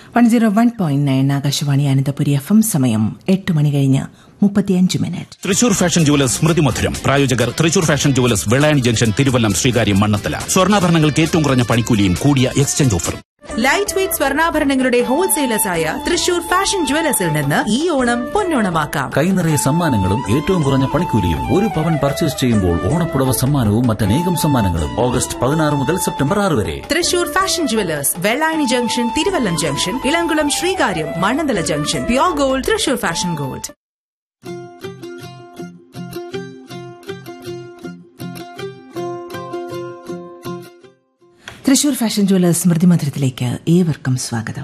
one zero one point nine Akashvani Ananthapuri F M സമയം എട്ട് മണി കഴിഞ്ഞ് മുപ്പത്തിയഞ്ച് മിനിറ്റ് തൃശൂർ ഫാഷൻ ജുവലേഴ്സ് സ്മൃതി മധുരം പ്രായോജകർ Thrissur fashion jewellers Vellayani junction Thiruvallam Sreekaryam Mannanthala സ്വർണ്ണാഭരണങ്ങൾക്ക് ഏറ്റവും കുറഞ്ഞ പണിക്കൂലിയും കൂടിയ എക്സ്ചേഞ്ച് ഓഫറും ലൈറ്റ് വെയ്റ്റ് സ്വർണ്ണാഭരണങ്ങളുടെ ഹോൾസെയിലേഴ്സായ തൃശൂർ ഫാഷൻ ജുവലേഴ്സിൽ നിന്ന് ഈ ഓണം പൊന്നോണമാക്കാം കൈനിറയ സമ്മാനങ്ങളും ഏറ്റവും കുറഞ്ഞ പണിക്കൂലിയും ഒരു പവൻ പർച്ചേസ് ചെയ്യുമ്പോൾ ഓണപ്പുടവ സമ്മാനവും മറ്റനേകം സമ്മാനങ്ങളും ഓഗസ്റ്റ് പതിനാറ് മുതൽ സെപ്റ്റംബർ ആറ് വരെ Thrissur fashion jewellers Vellayani junction Thiruvallam junction Ilamkulam Sreekaryam Mannanthala junction pure gold Thrissur fashion gold Thrissur fashion jewellers സ്മൃതി മധുരത്തിലേക്ക് ഏവർക്കും സ്വാഗതം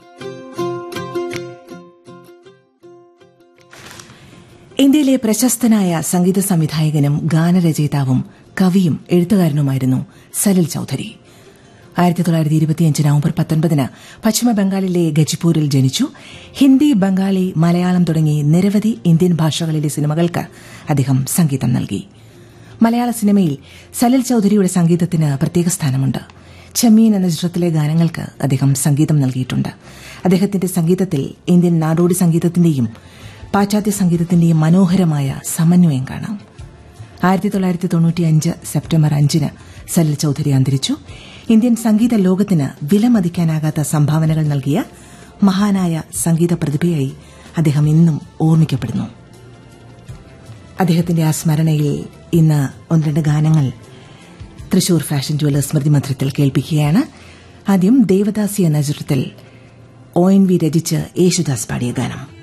ഇന്ത്യയിലെ പ്രശസ്തനായ സംഗീത സംവിധായകനും ഗാനരചയിതാവും കവിയും എഴുത്തുകാരനുമായിരുന്നു സലിൽ ചൌധരി ആയിരത്തി തൊള്ളായിരത്തി ഇരുപത്തിയഞ്ച് നവംബർ പത്തൊൻപതിന് പശ്ചിമ ബംഗാളിലെ ഗജിപൂരിൽ ജനിച്ചു ഹിന്ദി ബംഗാളി മലയാളം തുടങ്ങി നിരവധി ഇന്ത്യൻ ഭാഷകളിലെ സിനിമകൾക്ക് അദ്ദേഹം സംഗീതം നൽകി മലയാള സിനിമയിൽ സലിൽ ചൌധരിയുടെ സംഗീതത്തിന് പ്രത്യേക സ്ഥാനമുണ്ട് ചെമ്മീൻ എന്ന ചിത്രത്തിലെ ഗാനങ്ങൾക്ക് അദ്ദേഹം സംഗീതം നൽകിയിട്ടുണ്ട് അദ്ദേഹത്തിന്റെ സംഗീതത്തിൽ ഇന്ത്യൻ നാടോടി സംഗീതത്തിന്റെയും പാശ്ചാത്യ സംഗീതത്തിന്റെയും മനോഹരമായ സമന്വയം കാണാം ആയിരത്തി തൊള്ളായിരത്തി തൊണ്ണൂറ്റിയഞ്ച് സെപ്റ്റംബർ അഞ്ചിന് സലിൽ ചൌധരി അന്തരിച്ചു ഇന്ത്യൻ സംഗീത ലോകത്തിന് വിലമതിക്കാനാകാത്ത സംഭാവനകൾ നൽകിയ മഹാനായ സംഗീത പ്രതിഭയായി അദ്ദേഹം ഇന്നും ഓർമ്മിക്കപ്പെടുന്നു അദ്ദേഹത്തിന്റെ ആ സ്മരണയിൽ ഇന്ന് ഒന്ന് രണ്ട് ഗാനങ്ങൾ തൃശൂർ ഫാഷൻ ജുവലേഴ്സ് സ്മൃതി മന്ദിരത്തിൽ കേൾപ്പിക്കുകയാണ് ആദ്യം ദേവദാസി എന്ന ചിത്രത്തിൽ ഒ എൻ വി രചിച്ച് യേശുദാസ് പാടിയ ഗാനം